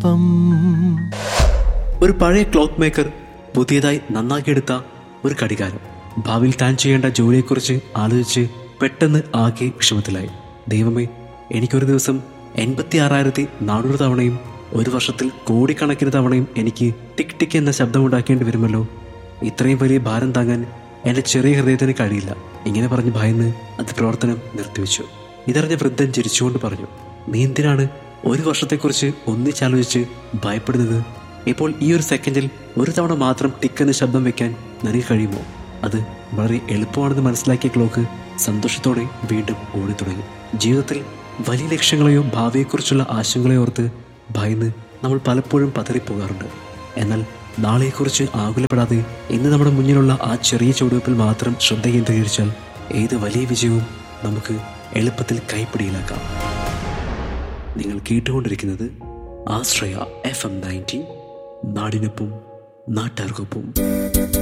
പുഷ്പം ഒരു പഴയ ക്ലോത്ത് മേക്കർ പുതിയതായി നന്നാക്കിയെടുത്ത ഒരു കടികാരം ഭാവിയിൽ താൻ ചെയ്യേണ്ട ജോലിയെക്കുറിച്ച് ആലോചിച്ച് പെട്ടെന്ന് ആകെ വിഷമത്തിലായി ദൈവമേ എനിക്കൊരു ദിവസം എൺപത്തി ആറായിരത്തി നാനൂറ് തവണയും ഒരു വർഷത്തിൽ കോടിക്കണക്കിന് തവണയും എനിക്ക് ടിക് ടിക് എന്ന ശബ്ദമുണ്ടാക്കേണ്ടി വരുമല്ലോ ഇത്രയും വലിയ ഭാരം താങ്ങാൻ എൻ്റെ ചെറിയ ഹൃദയത്തിന് കഴിയില്ല ഇങ്ങനെ പറഞ്ഞ് ഭയന്ന് അത് പ്രവർത്തനം നിർത്തിവെച്ചു ഇതറിഞ്ഞ വൃദ്ധൻ ചിരിച്ചുകൊണ്ട് പറഞ്ഞു നീ എന്തിനാണ് ഒരു വർഷത്തെക്കുറിച്ച് ഒന്നിച്ചാലോചിച്ച് ഭയപ്പെടുന്നത് ഇപ്പോൾ ഈ ഒരു സെക്കൻഡിൽ ഒരു തവണ മാത്രം ടിക്കെന്ന് ശബ്ദം വെക്കാൻ നിനക്ക് കഴിയുമോ അത് വളരെ എളുപ്പമാണെന്ന് മനസ്സിലാക്കിയ ക്ലോക്ക് സന്തോഷത്തോടെ വീണ്ടും ഓടി തുടങ്ങി ജീവിതത്തിൽ വലിയ ലക്ഷ്യങ്ങളെയോ ഭാവിയെക്കുറിച്ചുള്ള ആശങ്കകളെയോ ഓർത്ത് ഭയന്ന് നമ്മൾ പലപ്പോഴും പതറിപ്പോകാറുണ്ട് എന്നാൽ നാളെയെക്കുറിച്ച് ആകുലപ്പെടാതെ ഇന്ന് നമ്മുടെ മുന്നിലുള്ള ആ ചെറിയ ചുവടുവെപ്പിൽ മാത്രം ശ്രദ്ധ കേന്ദ്രീകരിച്ചാൽ ഏത് വലിയ വിജയവും നമുക്ക് എളുപ്പത്തിൽ കൈപ്പിടിയിലാക്കാം നിങ്ങൾ കേട്ടുകൊണ്ടിരിക്കുന്നത് ആശ്രയ എഫ് എം നയൻറ്റി നാടിനൊപ്പം നാട്ടാർക്കൊപ്പം